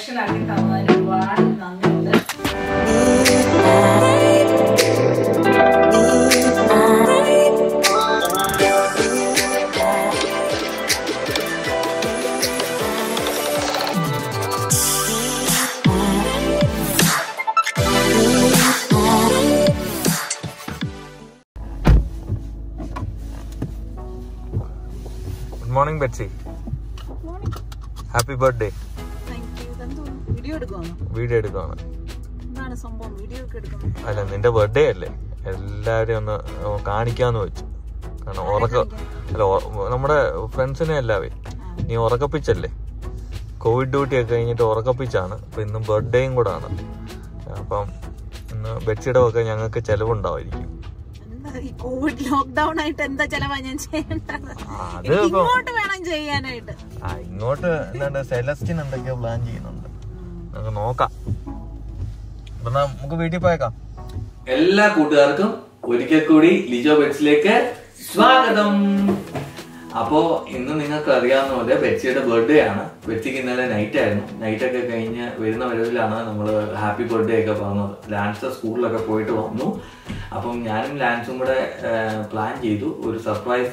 Collection ആക്കി തന്നതിന് ഒരുപാട് നന്ദിയുണ്ട് good morning Betsy happy birthday video എടുക്കുവാണോ വീഡിയോ എടുക്കുവാണ് എന്താണ് സംഭവം വീഡിയോ ഒക്കെ എടുക്കുന്നത് അല്ല നിന്റെ ബർത്ത്ഡേ അല്ലേ എല്ലാവരെയും ഒന്ന് കാണിക്കാന്ന് വെച്ചു കാരണം ഉറക്ക അല്ല ഉ- നമ്മുടെ ഫ്രണ്ട്സിനെ എല്ലാവേ നീ ഉറക്കപ്പിച്ചല്ലേ കോവിഡ് ഡ്യൂട്ടി ഒക്കെ കഴിഞ്ഞിട്ട് ഉറക്കപ്പിച്ചാണ് അപ്പൊ ഇന്ന് ബർത്ത്ഡേയും കൂടെ ആണ് അപ്പം ഇന്ന് ബെറ്റ്സിയുടെ ഒക്കെ ഞങ്ങൾക്ക് ചെലവുണ്ടാവായിരിക്കും എന്താ ഈ കോവിഡ് ലോക്ക്ഡൌൺ ആയിട്ട് എന്താ ചെലവാ ഞാൻ ചെയ്യേണ്ടത് അത് എനിക്ക് ഇപ്പം ഇങ്ങോട്ട് വേണം ചെയ്യാനായിട്ട് ആ ഇങ്ങോട്ട് എന്താണ്ട് സെലസ്റ്റിൻ എന്തൊക്കെയോ പ്ലാൻ ചെയ്യുന്നുണ്ട് നമുക്ക് നോക്കാം അപ്പൊ എന്നാ നമുക്ക് വീട്ടിൽ പോയേക്കാം എല്ലാ കൂട്ടുകാർക്കും ഒരിക്കൽ കൂടി ലിജോ ബെറ്റ്സിലേക്ക് സ്വാഗതം അപ്പോ ഇന്ന് നിങ്ങൾക്ക് അറിയാവുന്ന പോലെ ബെറ്റ്സിയുടെ ബർത്ത്ഡേ ആണ് ബെറ്റ്സിക്ക് ഇന്നലെ നൈറ്റ് ആയിരുന്നു നൈറ്റ് ഒക്കെ കഴിഞ്ഞ് വരുന്ന വരവിലാണ് നമ്മൾ ഹാപ്പി ബർത്ത്ഡേ ഒക്കെ പറഞ്ഞത് ലാൻസ് സ്കൂളിലൊക്കെ പോയിട്ട് വന്നു അപ്പം ഞാനും ലാൻസും കൂടെ പ്ലാൻ ചെയ്തു ഒരു സർപ്രൈസ്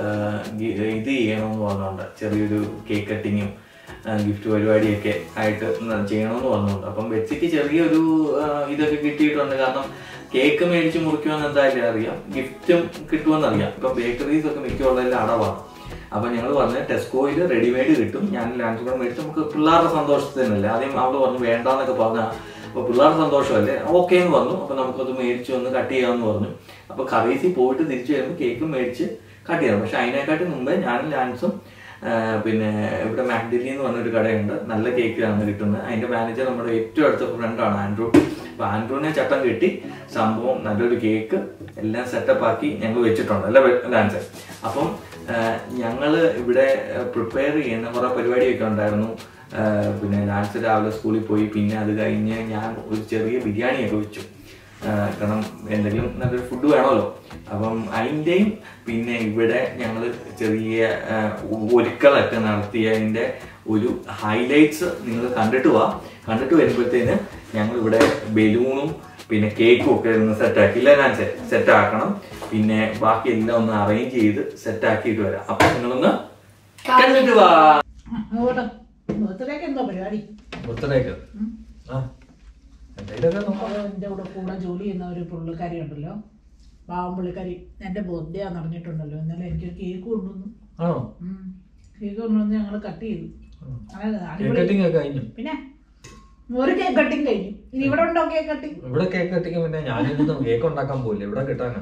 ഇത് ചെയ്യണമെന്ന് പറഞ്ഞുകൊണ്ട് ചെറിയൊരു കേക്ക് കട്ടിങ്ങും ഗിഫ്റ്റ് പരിപാടിയൊക്കെ ആയിട്ട് ന- ചെയ്യണമെന്ന് പറഞ്ഞുകൊണ്ട് അപ്പം ബെറ്റ്സിക്ക് ചെറിയൊരു ആ, ഇതൊക്കെ കിട്ടിയിട്ടുണ്ട് കാരണം കേക്ക് മേടിച്ച് മുറിക്കുമെന്ന് എന്തായാലും അറിയാം ഗിഫ്റ്റും കിട്ടുമെന്ന് അറിയാം ഇപ്പം ബേക്കറീസ് ഒക്കെ മിക്കുള്ളതിൽ അടവാണ് അപ്പൊ ഞങ്ങൾ പറഞ്ഞ ടെസ്കോയിൽ റെഡിമെയ്ഡ് കിട്ടും ഞാൻ ലാൻഡ് കൂടെ മേടിച്ച് നമുക്ക് പിള്ളേരുടെ സന്തോഷത്തിനല്ലേ ആദ്യം അവള് പറഞ്ഞു വേണ്ടാന്നൊക്കെ പറഞ്ഞ അപ്പൊ പിള്ളേരുടെ സന്തോഷമല്ലേ ഓക്കെ എന്ന് പറഞ്ഞു അപ്പൊ നമുക്കത് മേടിച്ച് ഒന്ന് കട്ട് ചെയ്യാമെന്ന് പറഞ്ഞു അപ്പൊ കറീസിൽ പോയിട്ട് തിരിച്ചു വരുമ്പോൾ കേക്ക് മേടിച്ച് കട്ട് ചെയ്യണം പക്ഷെ അതിനെക്കാട്ടി മുമ്പേ ഞാനും ലാൻസും ആ, പിന്നെ ഇവിടെ മാക്ഡിലി എന്ന് പറഞ്ഞൊരു കടയുണ്ട് നല്ല കേക്കാണ് കിട്ടുന്നത് അതിന്റെ മാനേജർ നമ്മുടെ ഏറ്റവും അടുത്ത ഫ്രണ്ടാണ് ആൻഡ്രൂ അപ്പൊ ആൻഡ്രൂവിനെ ചട്ടം കെട്ടി സംഭവം നല്ലൊരു കേക്ക് എല്ലാം സെറ്റപ്പ് ആക്കി ഞങ്ങൾ വെച്ചിട്ടുണ്ട് അല്ല ലാൻസ് അപ്പം ആ, ഞങ്ങള് ഇവിടെ പ്രിപ്പയർ ചെയ്യുന്ന കുറെ പരിപാടിയൊക്കെ ഉണ്ടായിരുന്നു ആ, പിന്നെ ലാൻസ് രാവിലെ സ്കൂളിൽ പോയി പിന്നെ അത് കഴിഞ്ഞ് ഞാൻ ഒരു ചെറിയ ബിരിയാണിയൊക്കെ വെച്ചു ആ, കാരണം എന്തെങ്കിലും നല്ലൊരു ഫുഡ് വേണമല്ലോ അപ്പം അതിൻ്റെയും പിന്നെ ഇവിടെ ഞങ്ങൾ ചെറിയ ആ, ഒരുക്കളൊക്കെ നടത്തിയതിൻ്റെ ഒരു ഹൈലൈറ്റ്സ് നിങ്ങൾ കണ്ടിട്ട് വാ കണ്ടിട്ട് വരുമ്പോഴത്തേന് ഞങ്ങൾ ഇവിടെ ബലൂണും പിന്നെ കേക്കും ഒക്കെ ഒന്ന് സെറ്റാക്കി ഇല്ല ഞാൻ സെറ്റ് ആക്കണം പിന്നെ ബാക്കി എല്ലാം ഒന്ന് അറേഞ്ച് ചെയ്ത് സെറ്റ് ആക്കിയിട്ട് വരാം അപ്പൊ നിങ്ങളൊന്ന് കണ്ടിട്ട് വാ അങ്ങോട്ട് ബർത്ത്ഡേക്ക് എന്തോ പരിപാടി ബർത്ത്ഡേക്ക് ആ എന്തെങ്കിലുമൊക്കെ നോക്കാം അത് എൻ്റെ കൂടെ കൂടെ ജോലി ചെയ്യുന്ന ഒരു പുള്ളിക്കാരി ഉണ്ടല്ലോ പാവം പുള്ളിക്കാരി എൻ്റെ ബർത്ത്ഡേ ആന്ന് അറിഞ്ഞിട്ടുണ്ടല്ലോ ഇന്നലെ എനിക്കൊരു കേക്ക് കൊണ്ടുവന്നു ആണോ കേക്ക് കൊണ്ടുവന്ന് ഞങ്ങൾ കട്ട് ചെയ്തു അങ്ങനെ കേക്ക് അടിപൊളി കട്ടിങ് ഒക്കെ കഴിഞ്ഞു പിന്നെ ഒരു കേക്ക് കട്ടിങ് കഴിഞ്ഞു ഇനി ഇവിടെ ഉണ്ടോ കേക്ക് കട്ടിങ് ഇവിടെ കേക്ക് കട്ടിങ് പിന്നെ ഞാനിരുന്ന് കേക്ക് ഉണ്ടാക്കാൻ പോയില്ല ഇവിടെ കിട്ടാനാ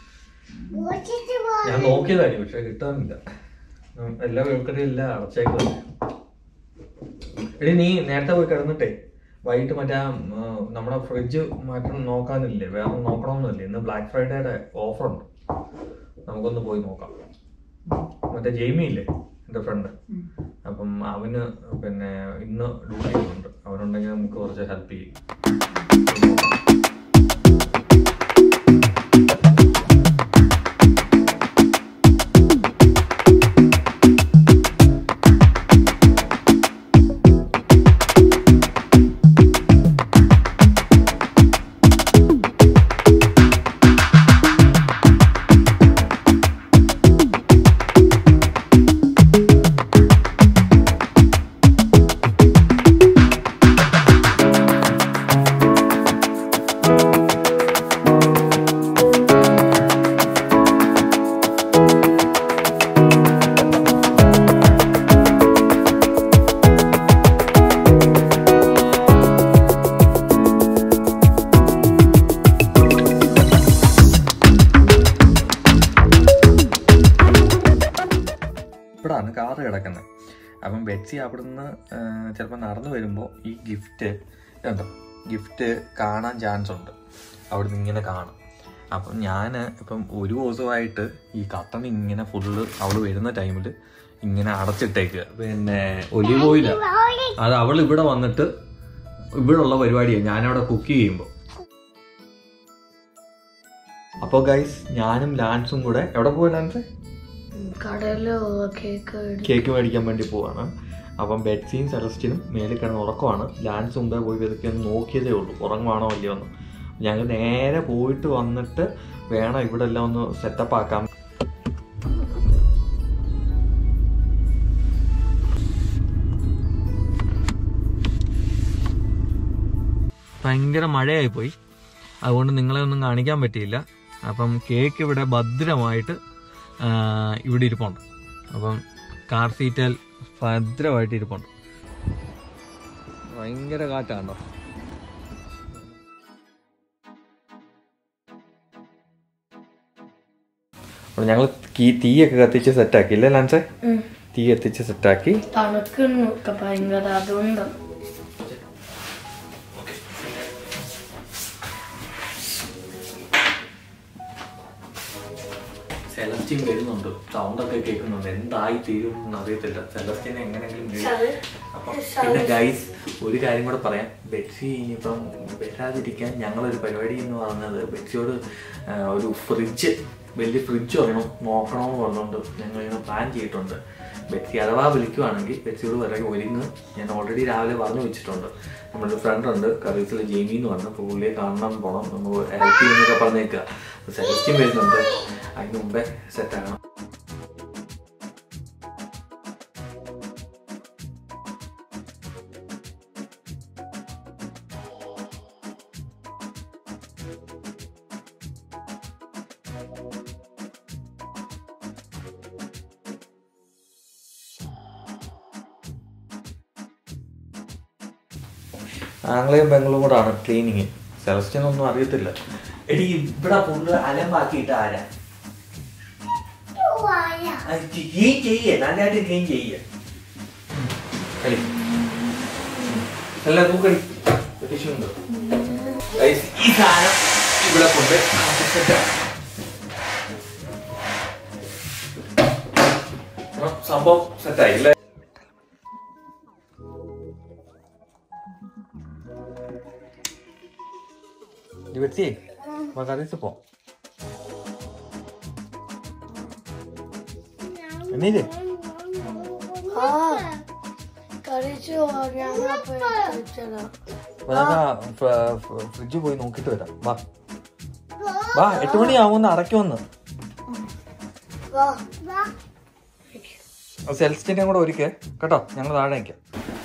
ഞാൻ നോക്കിയതായിരിക്കും പക്ഷെ കിട്ടാനില്ല ഉം, എല്ലാ ബേക്കറിയും എല്ലാം അടച്ചേക്കുന്നത് എടി നീ നേരത്തെ പോയി കിടന്നിട്ടേ വൈകിട്ട് മറ്റേ ആ, ഉം, നമ്മുടെ ഫ്രിഡ്ജ് മാറ്റം നോക്കാനില്ലേ വേറെ നോക്കണമെന്നില്ലേ ഇന്ന് ബ്ലാക്ക് ഫ്രൈഡേയുടെ ഓഫർ ഉണ്ട് നമുക്കൊന്ന് പോയി നോക്കാം മറ്റേ ജെയ്മി ഇല്ലേ എൻ്റെ ഫ്രണ്ട് അപ്പം അവന് പിന്നെ ഇന്ന് ഡ്യൂട്ടി ഉണ്ട് അവനുണ്ടെങ്കിൽ നമുക്ക് കുറച്ച് ഹെൽപ്പ് ചെയ്യും ഇവിടാണ് കാറ് കിടക്കുന്നത് അപ്പം ബെറ്റ്സി അവിടുന്ന് ചിലപ്പോൾ നടന്നു വരുമ്പോൾ ഈ ഗിഫ്റ്റ് ഉണ്ടോ ഗിഫ്റ്റ് കാണാൻ ചാൻസ് ഉണ്ട് അവിടുന്ന് ഇങ്ങനെ കാണും അപ്പം ഞാൻ ഇപ്പം ഒരു ദിവസമായിട്ട് ഈ കട്ടൺ ഇങ്ങനെ ഫുള്ള് അവൾ വരുന്ന ടൈമിൽ ഇങ്ങനെ അടച്ചിട്ടേക്കുക പിന്നെ ഒലിവ് ഓയില അത് അവൾ ഇവിടെ വന്നിട്ട് ഇവിടെ ഉള്ള പരിപാടിയാണ് ഞാനവിടെ കുക്ക് ചെയ്യുമ്പോൾ അപ്പോൾ ഗൈസ് ഞാനും ലാൻസും കൂടെ എവിടെ പോയി ലാൻസ് കടയിലോ കേക്ക് കേക്ക് മേടിക്കാൻ വേണ്ടി പോവാണ് അപ്പം ബെഡ്സിയും സെലസ്റ്റിനും മേലിൽ കിടന്ന് ഉറക്കമാണ് ലാൻസ് മുമ്പേ പോയി ഇതൊക്കെ ഒന്ന് നോക്കിയതേ ഉള്ളൂ ഉറങ്ങുവാണോ അല്ലയോ എന്ന് ഞങ്ങൾ നേരെ പോയിട്ട് വന്നിട്ട് വേണം ഇവിടെ എല്ലാം ഒന്ന് സെറ്റപ്പ് ആക്കാൻ ഭയങ്കര മഴയായി പോയി അതുകൊണ്ട് നിങ്ങളെ ഒന്നും കാണിക്കാൻ പറ്റിയില്ല അപ്പം കേക്ക് ഇവിടെ ഭദ്രമായിട്ട് ആ, ഇവിടെ ഇരിപ്പുണ്ട് അപ്പം കാർ സീറ്റിൽ ഭദ്രമായിട്ട് ഇരിപ്പുണ്ട് ഭയങ്കര കാറ്റാണോ അപ്പോൾ ഞങ്ങൾ ഈ തീയൊക്കെ കത്തിച്ച് സെറ്റാക്കി ഇല്ലേ ലാൻസേ തീ കത്തിച്ച് സെറ്റാക്കി തണുക്കുന്നു ഒക്കെ ഭയങ്കര അതുകൊണ്ട് സെലസ്റ്റിൻ വരുന്നുണ്ട് സൗണ്ടൊക്കെ കേൾക്കുന്നുണ്ട് എന്തായി തീരും എന്ന് അറിയത്തില്ല സെലസ്റ്റിനെ എങ്ങനെയെങ്കിലും വരും. അപ്പം പിന്നെ ഗൈസ് ഒരു കാര്യം കൂടെ പറയാം ബെറ്റ്സി ഇനിയിപ്പം വരാതിരിക്കാൻ ഞങ്ങളൊരു പരിപാടി എന്ന് പറഞ്ഞത് ബെറ്റ്സിയോട് ആ, ഒരു ഫ്രിഡ്ജ് വലിയ ഫ്രിഡ്ജ് ഒരെണ്ണം നോക്കണമെന്ന് പറഞ്ഞുകൊണ്ട് ഞങ്ങൾ ഇങ്ങനെ പ്ലാൻ ചെയ്തിട്ടുണ്ട് ബെറ്റ്സി അഥവാ വിളിക്കുവാണെങ്കിൽ ബെറ്റ്സിയോട് പറയാൻ ഒരുങ്ങ് ഞാൻ ഓൾറെഡി രാവിലെ പറഞ്ഞു വെച്ചിട്ടുണ്ട് നമ്മുടെ ഫ്രണ്ട് ഉണ്ട് കറീസിലെ ജെയിമി എന്ന് പറഞ്ഞു അപ്പോൾ പുള്ളിയെ കാണണം പോകണം നമ്മൾ ഹെൽപ്പ് ചെയ്യുന്നൊക്കെ പറഞ്ഞേക്കുക സെലസ്റ്റിൻ വരുന്നുണ്ട് അതിന് മുമ്പേ സെറ്റാകണം ആംഗ്ലയും പെങ്ങളും കൂടാണ് ക്ലീനിങ് സെലസ്റ്റിനൊന്നും അറിയത്തില്ല എടി ഇവിടെ ഫുള്ള് അലമ്പാക്കിയിട്ട് ആരാ ക്ലീൻ ചെയ്യേ നല്ലതായിട്ട് ക്ലീൻ ചെയ്യേ കളി അല്ല തൂക്കടി ടിഷ്യൂ ഉണ്ട് Guys, ഈ സാധനം ഇവിടെ കൊണ്ട് സംഭവം സെറ്റായി അല്ലേ വെച്ചേ കറീസ് പോ എന്നീലേ ആ കഴിച്ചു ഞങ്ങൾ കഴിച്ചതാ ഫ്രിഡ്ജ് പോയി നോക്കിട്ട് വരാം വാ വാ എട്ട് മണിയാവുമെന്ന് അടയ്ക്കുമെന്ന് വാ സെൽസ്റ്റിനെ കൂടെ ഒരുക്കേ കേട്ടോ ഞങ്ങൾ താഴെ നിൽക്കാം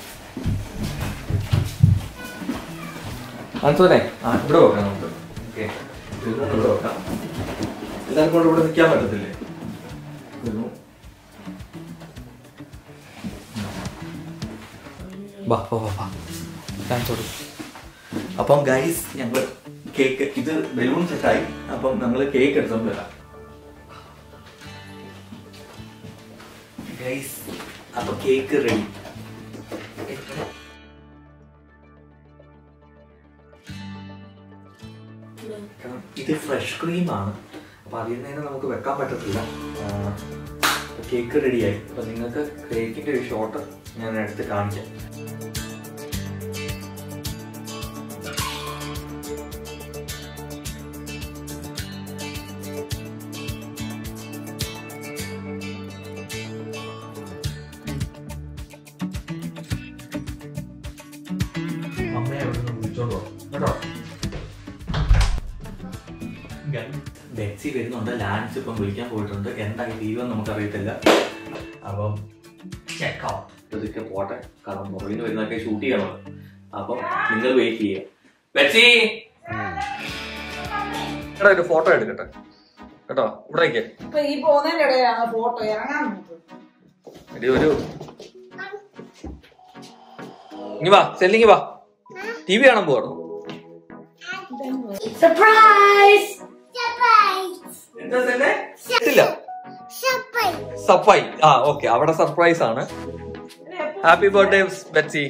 അൻസോനെ ആ ഇവിടെ വെക്കാം നമുക്ക് ഓക്കെ ഇവിടെ വെക്കാം എല്ലാവർക്കും കൂടെ ഇവിടെ നിൽക്കാൻ പറ്റത്തില്ലേ ഒരു വാ വാ വാ വാ ചാൻസ് കൊടുക്കും അപ്പം ഗൈസ് ഞങ്ങൾ കേക്ക് ഇത് ബലൂൺ സെറ്റായി അപ്പം ഞങ്ങൾ കേക്ക് എടുത്തോണ്ട് വരാം ഗൈസ് അപ്പൊ കേക്ക് റെഡി ഇത് ഫ്രഷ് ക്രീമാണ് അപ്പൊ അതിൽ നിന്ന് നമുക്ക് വെക്കാൻ പറ്റത്തില്ല കേക്ക് റെഡിയായി അപ്പൊ നിങ്ങൾക്ക് കേക്കിന്റെ ഒരു ഷോട്ട് ഞാൻ എടുത്ത് കാണിക്കാം അമ്മയെ അവിടെ നിന്ന് വിളിച്ചോണ്ട് പോകാം കേട്ടോ ബെറ്റ്സി വരുന്നുണ്ട് ലാൻസ് ഇപ്പം വിളിക്കാൻ പോയിട്ടുണ്ട് എന്തായി തീരുമെന്ന് നമുക്കറിയത്തില്ല അപ്പം ചെക്കൗട്ട് ഇതൊക്കെ പോട്ടെ കാരണം മുറിയിൽ വരുന്നതൊക്കെ ഷൂട്ട് ചെയ്യണം അപ്പം നിങ്ങൾ വെയിറ്റ് ചെയ്യുക ബെറ്റ്സി എടാ ഒരു ഫോട്ടോ എടുക്കട്ടെ കേട്ടോ ഇവിടെ നിൽക്കേ ഇപ്പൊ ഈ പോകുന്നതിന്റെ ഇടയിലാണ് ഫോട്ടോ ഇറങ്ങാൻ നോക്ക് എടി ഒരു ഇനി വാ സെല്ലിങ് വാ ടി വി കാണാൻ പോകണം സർപ്രൈസ് എന്താ സെല്ലേ ഇല്ല സപ്പായി ആ ഓക്കെ അവിടെ സർപ്രൈസ് ആണ് ഹാപ്പി ബർത്ത്ഡേ ബെറ്റ്സി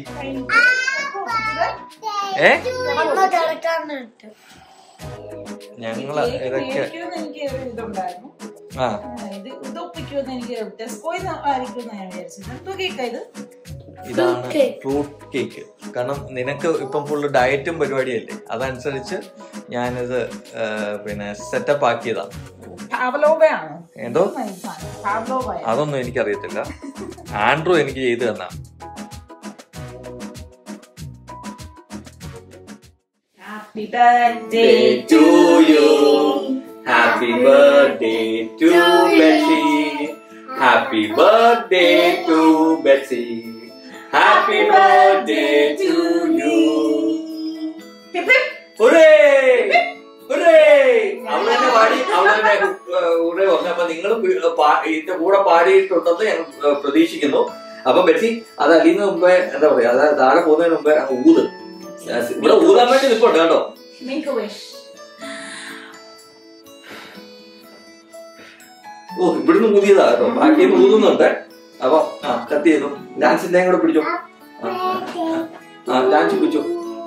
ഏ അമ്മ കിടക്കാന്നിട്ട് ഞങ്ങള് കേക്ക് ഇതൊക്കെ മേടിക്കുമെന്ന് എനിക്ക് ഒരു ഇതുണ്ടായിരുന്നു ആ ആ, ഇത് ഇത് ഒപ്പിക്കുമെന്ന് എനിക്ക് ടെസ്കോയിൽ ആയിരിക്കും ഞാൻ വിചാരിച്ചത് എന്തോ കേക്കാ ഇത് ഇതാണ് cake. ഫ്രൂട്ട് കേക്ക് കാരണം നിനക്ക് ഇപ്പം ഫുള്ള് ഡയറ്റും പരിപാടിയല്ലേ അതനുസരിച്ച് ഞാനിത് ആ, പിന്നെ സെറ്റപ്പ് ആക്കിയതാണ് പാവലോവയാണോ എന്തോ പാവലോവയ അതൊന്നും എനിക്കറിയത്തില്ല ആൻഡ്രൂ എനിക്ക് ചെയ്തു തന്ന happy birthday Day to you. Happy birthday to Betsy. Happy birthday to Betsy. Happy birthday to you. Hooray! Hooray! അവള് തന്നെ പാടി അവള് തന്നെ ഹുറേ പറഞ്ഞു അപ്പൊ നിങ്ങൾ ഇതിന്റെ കൂടെ പാടിയിട്ടുണ്ടെന്ന് ഞാൻ ഏഹ്, പ്രതീക്ഷിക്കുന്നു അപ്പൊ ബെറ്റി അത് അലിയുന്ന മുമ്പേ എന്താ പറയാ അതായത് താഴെ പോകുന്നതിന് മുമ്പേ അങ്ങ് ഊത് ഇവിടെ ഊതാൻ വേണ്ടി നിൽപ്പുണ്ട് കേട്ടോ മേക്ക് വിഷ് ഓ ഇവിടുന്ന് ഊതിയതാ കേട്ടോ ബാക്കി ഊതുന്നുണ്ട് അപ്പൊ ആ കത്തി ചെയ്യുന്നു ഡാൻസിന്റെ കൂടെ പിടിച്ചോ ആ, ആ ഡാൻസ് പിടിച്ചോ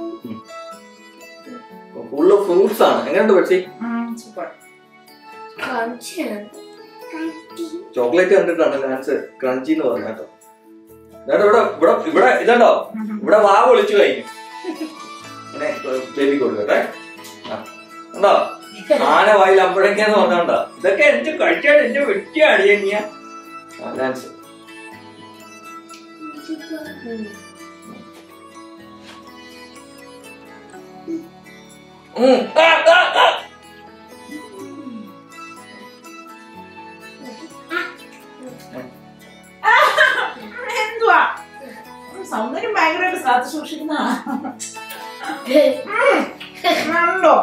ഫുള്ള് ഫ്രൂട്ട്സ് ആണ് എങ്ങനെയുണ്ട് പക്ഷേ സൂപ്പർ കാണിച്ചാണ് ചോക്ലേറ്റ് കണ്ടിട്ടാണ് ഡാൻസ് ക്രഞ്ചി എന്ന് പറഞ്ഞ കേട്ടോ ഇതാണ്ടോ ഇവിടെ ഇവിടെ ഇവിടെ ഇതുണ്ടോ ഇവിടെ വാ പൊളിച്ചു കഴിഞ്ഞു ഇങ്ങനെ ബേബി കൊടുക്കട്ടെ ആ. ഉണ്ടോ ആന വായിൽ അമ്പഴക്കാന്ന് പറഞ്ഞോണ്ടോ ഇതൊക്കെ എനിക്ക് കഴിക്കാൻ എന്റെ വെട്ടി അടിയനിയ ഡാൻസ് ഉം. ആ, ആ, ആ. എന്തുവാ സൗന്ദര്യം ഭയങ്കരമായിട്ട് ശ്രദ്ധ സൂക്ഷിക്കുന്ന ഉണ്ടോ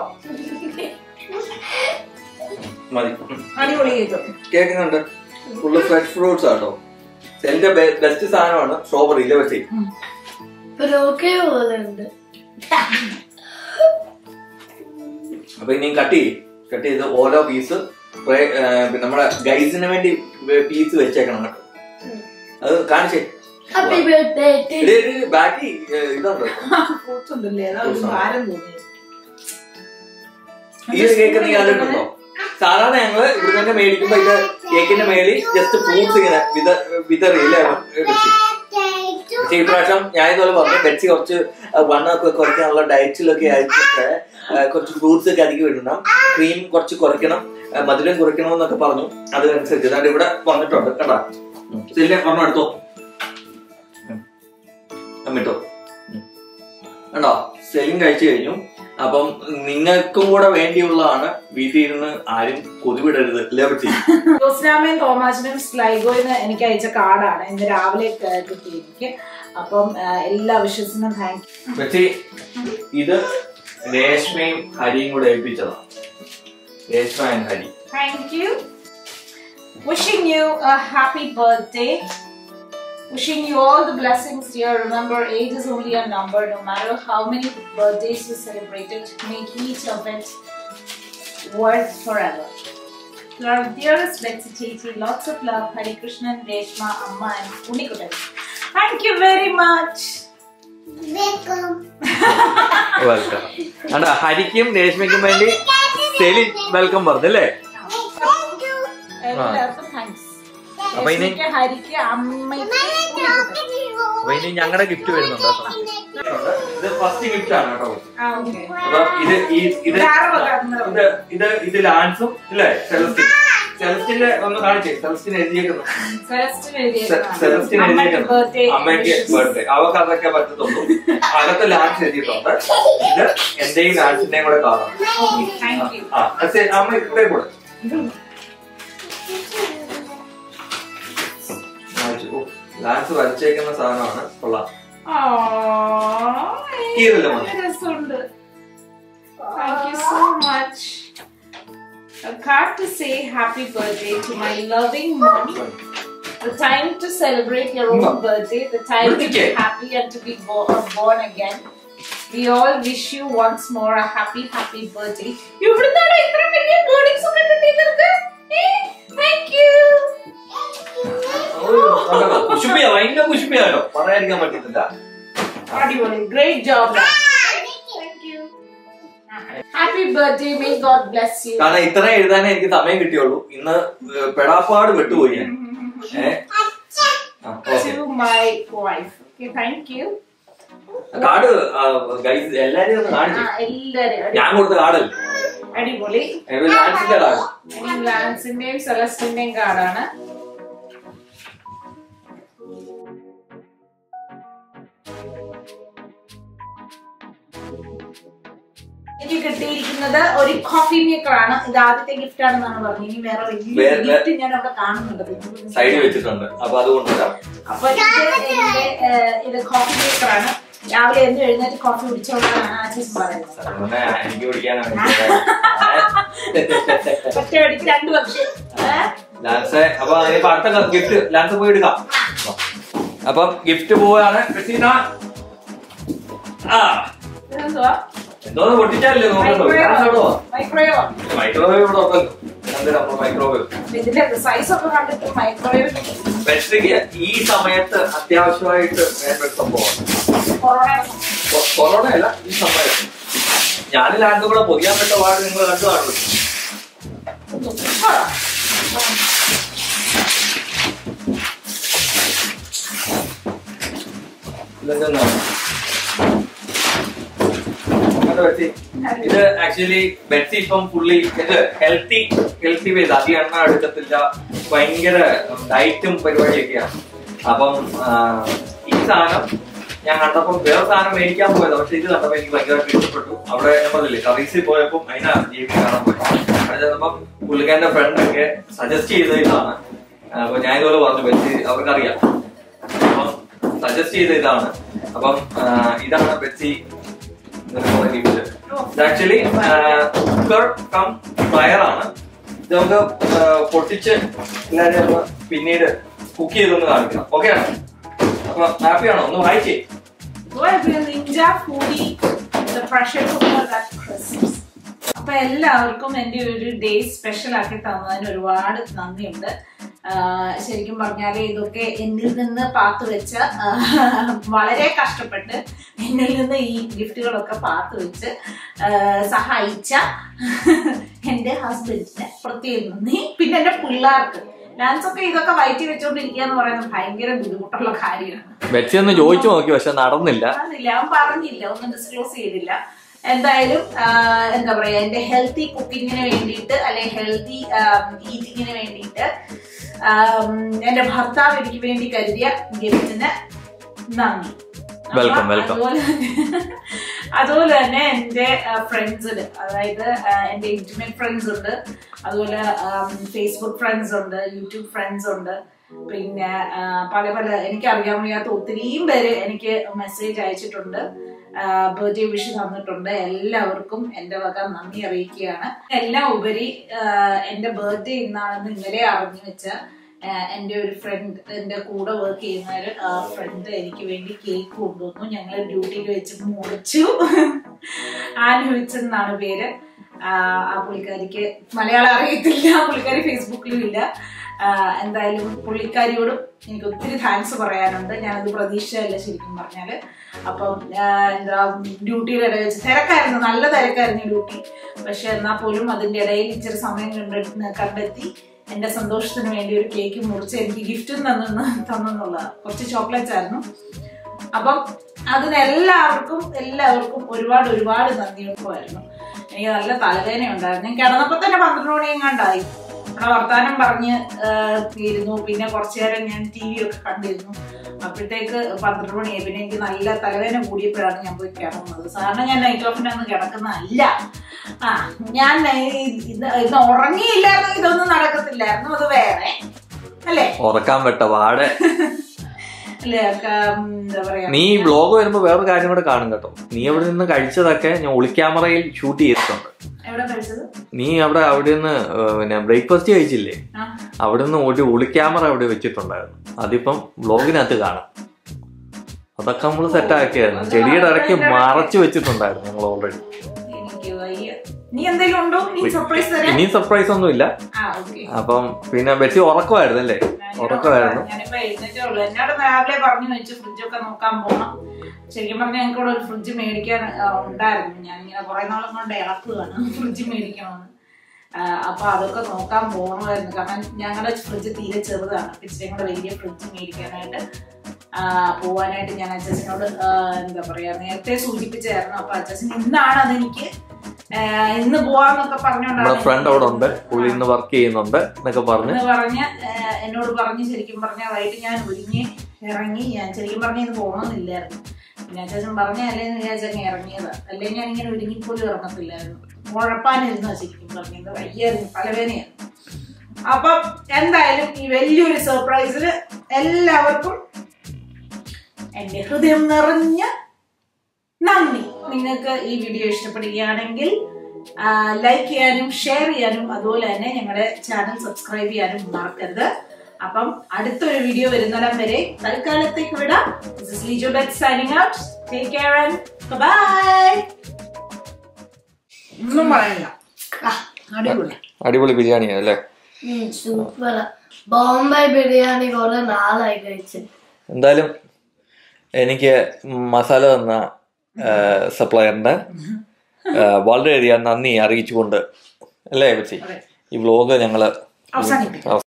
മതി ഉം. അടിപൊളി കേക്ക് കേൾക്കുന്നുണ്ട് ഫുള്ള് ഫ്രഷ് ഫ്രൂട്ട്സ് ആട്ടോ എന്റെ ബെസ്റ്റ് സാധനമാണ് സ്ട്രോബെറി ഇല്ലേ വെച്ചേ ബ്രോക്കെ പോലെ ഉണ്ട് അപ്പൊ ഇനി കട്ട് ചെയ്യും കട്ട് ചെയ്ത് ഓരോ പീസ് നമ്മുടെ ഗൈസിന് വേണ്ടി പീസ് വെച്ചേക്കണം കേട്ടോ അത് കാണിച്ചേ ഹാപ്പി ബർത്ത്ഡേ ഇത് ഇത് ബാക്കി ഏഹ്, ഇതുണ്ടോ ഫ്രൂട്ട്സ് ഉണ്ടല്ലേ അതൊരു ഭാരം തോന്നി ഈ ഒരു കേക്ക് നീ കണ്ടിട്ടുണ്ടോ സാധാരണ ഞങ്ങള് ഇവിടെ തന്നെ മേടിക്കുമ്പോ ഇത് കേക്കിന്റെ മേളിൽ ജസ്റ്റ് ഫ്രൂട്ട്സ് ഇങ്ങനെ വിത വിതറിയില്ലേ വെച്ച് പക്ഷേ ഈ പ്രാവശ്യം ഞാൻ ഇതുപോലെ പറഞ്ഞു ബെറ്റ്സി കുറച്ച് വണ്ണൊക്കെ കുറയ്ക്കാനുള്ള ഡയറ്റിലൊക്കെ ആയിട്ടൊക്കെ ആ, കുറച്ച് ഫ്രൂട്ട്സ് ഒക്കെ അധികം ഇടണം ക്രീം കുറച്ച് കുറയ്ക്കണം ആ, മധുരം കുറയ്ക്കണം എന്നൊക്കെ പറഞ്ഞു അതനുസരിച്ച് അതാണ്ട് ഇവിടെ വന്നിട്ടുണ്ട് കേട്ടാ ശരി പറഞ്ഞു എടുത്തോ ഉം. അമ്മിട്ടോ ഉം. കണ്ടോ സെലിൻ കഴിച്ചു കഴിഞ്ഞു അപ്പം നിങ്ങൾക്കും കൂടെ വേണ്ടിയുള്ളതാണ് വീട്ടിൽ ഇരുന്ന് ആരും കൊതിവിടരുത് അല്ലേ പറ്റി ജോസ്നാമയും തോമാച്ചനും സ്ലൈഗോയിന്ന് എനിക്ക് അയച്ച കാർഡാണ് ഇന്ന് രാവിലെ ക- കിട്ടി എനിക്ക് അപ്പം ആ, എല്ലാ വിശ്വസിനും താങ്ക് യു പക്ഷേ ഇത് രേഷ്മയും ഹരിയും കൂടെ ഏൽപ്പിച്ചതാണ് Reshma and Hari Thank you. Wishing you a happy birthday. Wishing you all the blessings, dear. Remember, age is only a number. No matter how many birthdays you celebrated, make each of it worth forever. To our dearest Betsy Titi, lots of love. Hari Krishnan, Reshma, Amma, and Unikutan. Thank you very much. Welcome അണ്ടാ ഹരിക്കും രേഷ്മയ്ക്കും വേണ്ടി Celine welcome പറഞ്ഞല്ലേ എല്ലാവർക്കും thanks അപ്പൊ ഇനി ഹരിക്ക് അമ്മയ്ക്ക് ഉണ്ണിക്കുട്ടൻ. അപ്പൊ ഇനി ഞങ്ങളുടെ ഗിഫ്റ്റ് വരുന്നുണ്ട് കേട്ടോ ഇത് ഫസ്റ്റ് ഗിഫ്റ്റ് ആണ് കേട്ടോ ആ, okay. അപ്പൊ ഇത് ഈ ഇത് വേറെ വെക്കാവുന്നതേ ഉള്ളൂ. ഇത് ഇത് ഇത് ലാൻസും ഇല്ലേ സെലസ്റ്റിൻ സെലസ്റ്റിന്റെ ഒന്ന് കാണിച്ചേ സെലസ്റ്റിൻ എഴുതിയേക്കുന്നു സെലസ്റ്റിൻ സെ- എഴുതിയേക്കുന്നതാണ്. സെലസ്റ്റിൻ അമ്മയ്ക്ക് എഴുതിയേക്കുന്നു birthday അമ്മയ്ക്ക് wishes. ബർത്ത്ഡേ അവർക്ക് അതൊക്കെ പറ്റത്തുള്ളൂ അകത്ത് ലാൻസ് എഴുതിയിട്ടുണ്ട് ഇത് എന്റെയും ലാൻസിന്റെയും കൂടെ കാണാം Okay, thank you. ആ അത് ശരി, അമ്മ ഇവിടെ കൂടെ ലാൻസ് വരച്ചേക്കുന്ന സാധനമാണ് കൊള്ളാം Aww, കീറില്ല മോനെ. നല്ല രസമുണ്ട്. Thank you so much. A card to say happy birthday to my loving mom. The time to celebrate your own Mom. birthday, the time to be Birthday. happy and to be bo- uh, born again. We all wish you once more a happy, happy birthday. ഇവിടുന്നാണ് ഇത്ര വലിയ wordings ഒക്കെ കിട്ടിയത് thank you കുശുമ്പിയ ഭയങ്കര കുശുമ്പിയാണോ പറയാതിരിക്കാൻ പറ്റത്തില്ല അടിപൊളി great job happy birthday may God bless you കാരണം ഇത്ര എഴുതാനേ എനിക്ക് സമയം കിട്ടിയുള്ളൂ ഇന്ന് ഏഹ്, പെടാപ്പാട് വിട്ടുപോയി ഞാൻ ഏഹ് okay to my wife. Okay, thank you. Card guys എല്ലാരെയും ഒന്ന് കാണിച്ചു ആ, എല്ലാരും ഞാൻ കൊടുത്ത കാർഡല്ല അടിപൊളി ലാൻസിന്റെ കാർഡ് ലാൻസിന്റെയും സെലസ്റ്റിന്റെയും കാർഡാണ് എനിക്ക് കിട്ടിയിരിക്കുന്നത് ഒരു കോഫി മേക്കർ ആണ് ഇത് ആദ്യത്തെ ഗിഫ്റ്റ് ആണെന്നാണ് പറഞ്ഞത് ഇനി വേറെ വലിയ വേറെ- ഗിഫ്റ്റ് ഞാൻ അവിടെ കാണുന്നുണ്ട് സൈഡിൽ വെച്ചിട്ടുണ്ട് അപ്പൊ അത് കൊണ്ടുവരാം അപ്പൊ ഇത് എന്റെ ഏഹ്, ഇത് കോഫി മേക്കർ ആണ് രാവിലെ എന്ന് എഴുന്നേറ്റ് കോഫി കുടിച്ചോളാണ് ആച്ചീസ് പറയുന്നത് അങ്ങനെ എനിക്ക് പിടിക്കാനാണ് ഒറ്റ അടിക്ക് രണ്ടു പക്ഷേ ലാൻസ് അപ്പൊ അതിനിപ്പോ അടുത്ത ഗിഫ്റ്റ് ലാൻസ് പോയി എടുക്കാം അപ്പം ഗിഫ്റ്റ് പോവാണ് ക്രിസ്റ്റീന ആ എന്തോന്ന് പൊട്ടിച്ചാലേ നോക്കണ്ടോ ലാൻസ് എവിടെ പോവാ? മൈക്രോവേവ് മൈക്രോവേവ് ഇവിടെ ഉണ്ടല്ലോ എന്തിനാ മൈക്രോവേവ് ഇതിന്റെ സൈസ് ഒക്കെ കണ്ടിട്ട് മൈക്രോവേവ് ബെസ്റ്റിക്ക് ഈ സമയത്ത് അത്യാവശ്യമായിട്ട് വേണ്ട ഒരു സംഭവമാണ് കൊറോണ കൊ- കൊറോണ അല്ല ഈ സമയത്ത് ഞാൻ ലാൻഡ് കൂടെ പൊതിയാൻ പറ്റ പാട് നിങ്ങൾ കണ്ടു കാണുന്നു ഇതെന്താണ് അങ്ങോട്ട് വെച്ച്. ഇത് ആക്ച്വലി ബെറ്റ്സി ഇപ്പം ഫുള്ളി ഇത് ഹെൽത്തി ഹെൽത്തി വേസ് അധികം എണ്ണ എടുക്കത്തില്ല ഭയങ്കര ഡയറ്റും പരിപാടിയൊക്കെയാണ് അപ്പം ആ, ഈ സാധനം ഞാൻ കണ്ടപ്പം വേറെ സാധനം മേടിക്കാൻ പോയത് പക്ഷെ ഇത് കണ്ടപ്പോൾ എനിക്ക് ഭയങ്കരമായിട്ട് ഇഷ്ടപ്പെട്ടു അവിടെ ഞാൻ പറഞ്ഞില്ലേ കറീസിൽ പോയപ്പോൾ അതിനാണ് ജേബി കാണാൻ പോയത് അവിടെ ചെന്നപ്പം പുള്ളിക്കാരന്റെ ഫ്രണ്ട് ഒക്കെ സജസ്റ്റ് ചെയ്ത ഇതാണ് ആ, അപ്പൊ ഞാൻ ഇതുപോലെ പറഞ്ഞു ബെറ്റ്സി അവർക്കറിയാം അപ്പം സജസ്റ്റ് ചെയ്ത ഇതാണ് അപ്പം ആ, ഇതാണ് Betsy actually cooker cum fryer ആണ് ഇത് നമുക്ക് ആ, പൊട്ടിച്ച് എല്ലാവരും ഒന്ന് പിന്നീട് കുക്ക് ചെയ്തൊന്ന് കാണിക്കണം ഓക്കെ ആണോ അപ്പൊ ഹാപ്പിയാണോ ഒന്ന് വായിച്ചേ Ninja Foodi pressure cooker Christmas അപ്പൊ എല്ലാവർക്കും എന്റെ ഒരു ഡേ സ്പെഷ്യൽ ആക്കി തന്നതിന് ഒരുപാട് നന്ദിയുണ്ട് ആഹ് ശരിക്കും പറഞ്ഞാല് ഇതൊക്കെ എന്നിൽ നിന്ന് പാത്തു വെച്ച ആഹ് വളരെ കഷ്ടപ്പെട്ട് എന്നിൽ നിന്ന് ഈ ഗിഫ്റ്റുകളൊക്കെ പാത്തു വെച്ച് ആഹ് സഹായിച്ച എന്റെ ഹസ്ബൻഡിന് പ്രത്യേകം നന്ദി പിന്നെ എന്റെ പിള്ളേർക്ക് ഡാൻസ് ഒക്കെ ഇതൊക്കെ വയറ്റി വെച്ചോണ്ടിരിക്കുക എന്ന് പറയുന്നത് ഭയങ്കര ബുദ്ധിമുട്ടുള്ള കാര്യമാണ് ബെറ്റ്സി ഒന്ന് ചോദിച്ചു നോക്കി പക്ഷെ നടന്നില്ല പറഞ്ഞില്ല അവൻ പറഞ്ഞില്ല ഒന്നും ഡിസ്ക്ലോസ് ചെയ്തില്ല എന്തായാലും ആ, എന്താ പറയാ എന്റെ ഹെൽത്തി കുക്കിങ്ങിന് വേണ്ടിയിട്ട് അല്ലെ ഹെൽത്തി ഈറ്റിങ്ങിന് വേണ്ടിയിട്ട് ആം, എന്റെ ഭർത്താവ് എനിക്ക് വേണ്ടി കരുതിയ ഗിഫ്റ്റിന് നന്ദി Welcome, അപ്പൊ welcome. അതുപോലെ തന്നെ അതുപോലെ തന്നെ എന്റെ ഫ്രണ്ട്സിന് അതായത് ആ, എന്റെ ഇന്റിമേറ്റ് ഫ്രണ്ട്സ് ഉണ്ട് അതുപോലെ ഫേസ്ബുക്ക് ഫ്രണ്ട്സ് ഉണ്ട് യൂട്യൂബ് ഫ്രണ്ട്സ് ഉണ്ട് പിന്നെ ആ, പല പല എനിക്ക് അറിയാൻ വയ്യാത്ത ഒത്തിരിയും പേര് എനിക്ക് മെസ്സേജ് അയച്ചിട്ടുണ്ട് ബർത്ത്ഡേ വിഷ് തന്നിട്ടുണ്ട് എല്ലാവർക്കും എന്റെ വക നന്ദി അറിയിക്കുകയാണ് എല്ലാം ഉപരി ആ, എന്റെ ബർത്ത്ഡേ ഇന്നാണെന്ന് ഇന്നലെ അറിഞ്ഞു വെച്ച ആ, എന്റെ ഒരു ഫ്രണ്ട് എന്റെ കൂടെ വർക്ക് ചെയ്യുന്ന ഒരു ഫ്രണ്ട് എനിക്ക് വേണ്ടി കേക്ക് കൊണ്ടുവന്നു ഞങ്ങൾ ഡ്യൂട്ടിയിൽ വെച്ച് മുറിച്ചു ആനുവിച്ച് എന്നാണ് പേര് ആ ആ പുള്ളിക്കാരിക്ക് മലയാളം അറിയത്തില്ല പുള്ളിക്കാരി ഫേസ്ബുക്കിലും ഇല്ല ആ, എന്തായാലും പുള്ളിക്കാരിയോടും എനിക്ക് ഒത്തിരി താങ്ക്സ് പറയാനുണ്ട് ഞാനത് പ്രതീക്ഷയല്ല ശരിക്കും പറഞ്ഞാല് അപ്പം ആ, എന്താ ഡ്യൂട്ടിയുടെ ഇടയിൽ വെച്ച് തിരക്കായിരുന്നു നല്ല തിരക്കായിരുന്നു ഡ്യൂട്ടി പക്ഷെ എന്നാൽ പോലും അതിന്റെ ഇടയിൽ ഇച്ചിരി സമയം കണ്ടെത്തി കണ്ടെത്തി എന്റെ സന്തോഷത്തിന് വേണ്ടി ഒരു കേക്ക് മുറിച്ച് എനിക്ക് ഗിഫ്റ്റും തന്നു തന്നെന്നുള്ള കുറച്ച് ചോക്ലേറ്റ്സ് ആയിരുന്നു അപ്പം അതിന് എല്ലാവർക്കും എല്ലാവർക്കും ഒരുപാട് ഒരുപാട് നന്ദിയുണ്ടായിരുന്നു എനിക്ക് നല്ല തലവേദന ഉണ്ടായിരുന്നു ഞാൻ കിടന്നപ്പോ തന്നെ പന്ത്രണ്ട് മണിയെങ്ങാണ്ടായി അവിടെ വർത്താനം പറഞ്ഞ് ആഹ്, ഇരുന്നു പിന്നെ കുറച്ചു നേരം ഞാൻ ടി വി ഒക്കെ കണ്ടിരുന്നു അപ്പോഴത്തേക്ക് പന്ത്രണ്ട് മണിയായി പിന്നെ എനിക്ക് നല്ല തലവേദന കൂടിയപ്പോഴാണ് ഞാൻ പോയി കിടന്നത് സാധാരണ ഞാൻ നൈറ്റ് ഓഫിനൊന്നും കിടക്കുന്നതല്ല ആ ഞാൻ നൈ- ഇത് ഇന്ന് ഉറങ്ങിയില്ലായിരുന്നു ഇതൊന്നും നടക്കത്തില്ലായിരുന്നു അത് വേറെ അല്ലേ ഉറക്കാൻ പറ്റ പാടെ അല്ലേ ഒക്കെ, ഉം, എന്താ പറയാ നീ ബ്ലോഗ് വരുമ്പോ വേറൊരു കാര്യം കൂടെ കാണും കേട്ടോ നീ അവിടെ നിന്ന് കഴിച്ചതൊക്കെ ഞാൻ ഒളിക്യാമറയിൽ ഷൂട്ട് ചെയ്തിട്ടുണ്ട് എവിടെ കഴിച്ചത് നീ അവിടെ അവിടെ നിന്ന് ഏഹ്, പിന്നെ ബ്രേക്ക്ഫാസ്റ്റ് കഴിച്ചില്ലേ ആ അവിടെ നിന്ന് ഒരു ഒളിക്യാമറ അവിടെ വെച്ചിട്ടുണ്ടായിരുന്നു അതിപ്പം ബ്ലോഗിനകത്ത് കാണാം അതൊക്കെ നമ്മൾ സെറ്റാക്കിയായിരുന്നു ചെടിയുടെ ഇടയ്ക്ക് മറച്ചു വെച്ചിട്ടുണ്ടായിരുന്നു ഞങ്ങൾ ഓൾറെഡി എനിക്ക് വയ്യ നീ എന്തെങ്കിലും ഉണ്ടോ നീ സർപ്രൈസ് തരാൻ ഇനിയും സർപ്രൈസ് ഒന്നും ഇല്ല ആ ഓക്കെ അപ്പം പിന്നെ ബെറ്റി ഉറക്കമായിരുന്നു അല്ലേ ഉറക്കമായിരുന്നു ഞാനിപ്പോ എഴുന്നേറ്റേ ഉള്ളൂ എന്നോട് രാവിലെ പറഞ്ഞു വെച്ച് ഫ്രിഡ്ജൊക്കെ നോക്കാൻ പോകണം ശരിക്കും പറഞ്ഞാൽ ഞങ്ങൾക്ക് ഇവിടെ ഒരു ഫ്രിഡ്ജ് മേടിക്കാൻ ആ, ഉണ്ടായിരുന്നു ഞാൻ ഇങ്ങനെ കുറെ നാളും കൊണ്ട് ഇളക്കുകയാണ് ഫ്രിഡ്ജ് മേടിക്കണമെന്ന് ആ, അപ്പൊ അതൊക്കെ നോക്കാൻ പോകണമായിരുന്നു കാരണം ഞങ്ങളുടെ ഫ്രിഡ്ജ് തീരെ ചെറുതാണ് അപ്പൊ ഇച്ചിരി കൂടെ വലിയ ഫ്രിഡ്ജ് മേടിക്കാനായിട്ട് ആ, പോവാനായിട്ട് ഞാൻ അച്ഛനോട് എന്താ പറയാ നേരത്തെ സൂചിപ്പിച്ചായിരുന്നു അപ്പൊ അച്ഛൻ ഇന്നാണ് അതെനിക്ക് ആ, ഇന്ന് പോവാന്നൊക്കെ നമ്മുടെ പറഞ്ഞുകൊണ്ടാണ് ഫ്രണ്ട് അവിടെ ഉണ്ട് പുള്ളി ഇന്ന് വർക്ക് ചെയ്യുന്നുണ്ട് എന്നൊക്കെ പറഞ്ഞ് എന്ന് പറഞ്ഞ് ഏഹ്, എന്നോട് പറഞ്ഞ് ശരിക്കും പറഞ്ഞ വൈകിട്ട് ഞാൻ ഒരുങ്ങി ഇറങ്ങി ഞാൻ ശരിക്കും പറഞ്ഞ ഇത് പോകണമെന്നില്ലായിരുന്നു പിന്നെ അച്ഛൻ പറഞ്ഞല്ലേ എന്ന് വിചാരിച്ചങ്ങ് ഇറങ്ങിയതാ അല്ലെങ്കിൽ ഞാൻ ഇങ്ങനെ ഒരുങ്ങിപ്പോലും ഇറങ്ങത്തില്ലായിരുന്നു മുഴപ്പാനിരുന്ന ശരിക്കും പറഞ്ഞത് വയ്യായിരുന്നു പലവേനയായിരുന്നു അപ്പം എന്തായാലും ഈ വലിയൊരു സർപ്രൈസിന് എല്ലാവർക്കും എന്റെ ഹൃദയം നിറഞ്ഞ നന്ദി നിങ്ങൾക്ക് ഈ വീഡിയോ ഇഷ്ടപ്പെടുകയാണെങ്കിൽ ലൈക്ക് ചെയ്യാനും ഷെയർ ചെയ്യാനും അതുപോലെ തന്നെ ഞങ്ങളുടെ ചാനൽ സബ്സ്ക്രൈബ് ചെയ്യാനും മറക്കരുത് അപ്പം അടുത്തൊരു വീഡിയോ വരുന്നിടം വരെ തൽക്കാലത്തേക്ക് വിടാം ലിജോ ബെറ്റ് signing out take care and bye ഒന്നും പറയില്ല ആ, അടിപൊളി അടിപൊളി ബിരിയാണിയാണ് അല്ലേ സൂപ്പർ ബോംബെ ബിരിയാണി കുറെ നാളായി കഴിച്ച് എന്തായാലും എനിക്ക് മസാല തന്ന സപ്ലയറിന്റെ വളരെയധികം നന്ദി അറിയിച്ചുകൊണ്ട് അല്ലേ വെച്ചി ഈ വ്ലോഗ് ഞങ്ങള് അവസാനിപ്പിക്കാം